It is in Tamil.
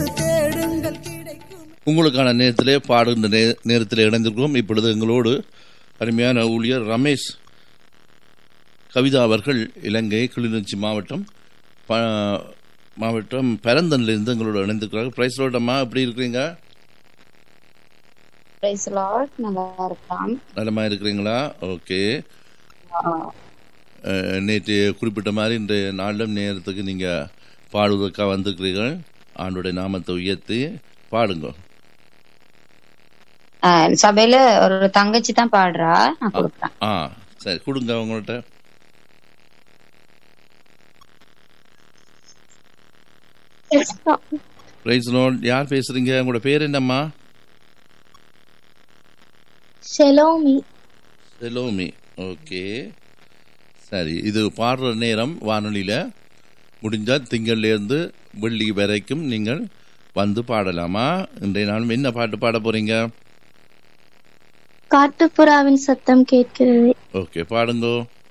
இயேசு தேடுங்கள் கிடைக்கும் உங்களுக்கான நேரத்திலே பாடுகின்ற நே நேரத்தில் இணைந்திருக்கிறோம் இப்பொழுது எங்களோடு அருமையான ஊழியர் ரமேஷ் கவிதா அவர்கள் இலங்கை கிளிநொச்சி மாவட்டம் ப மாவட்டம் பரந்தன்லேருந்து எங்களோடு இணைந்திருக்கிறார்கள் பிரைஸ் ரோட்டம்மா எப்படி இருக்கிறீங்க பிரைஸ் லார்ட் நல்லா இருக்கலாம் நலமாக இருக்கிறீங்களா ஓகே அஹ், நேற்று குறிப்பிட்ட மாதிரி இன்றைய நாளிலும் நேரத்துக்கு நீங்கள் பாடுவதற்காக வந்திருக்கிறீர்கள் ஆண்டுடைய நாமத்தை உயர்த்தி பாடுங்க ஆஹ் சபையில ஒரு தங்கச்சி தான் பாடுறா நான் கொடுக்குறேன் ஆ சரி கொடுங்க அவங்கள்ட்ட பிரைஸ் லோன் யார் பேசுறீங்க உங்களோட பேர் என்னம்மா ஷெலோமி செலோமி ஓகே சரி இது பாடுற நேரம் வானொலியில் முடிஞ்சால் திங்கள்லேருந்து வெள்ளி வரைக்கும் நீங்கள் வந்து பாடலாமா இன்றைய நாளும் என்ன பாட்டு பாட போறீங்க காட்டுப்புறாவின் சத்தம் கேட்கிறது ஓகே பாடுங்கோ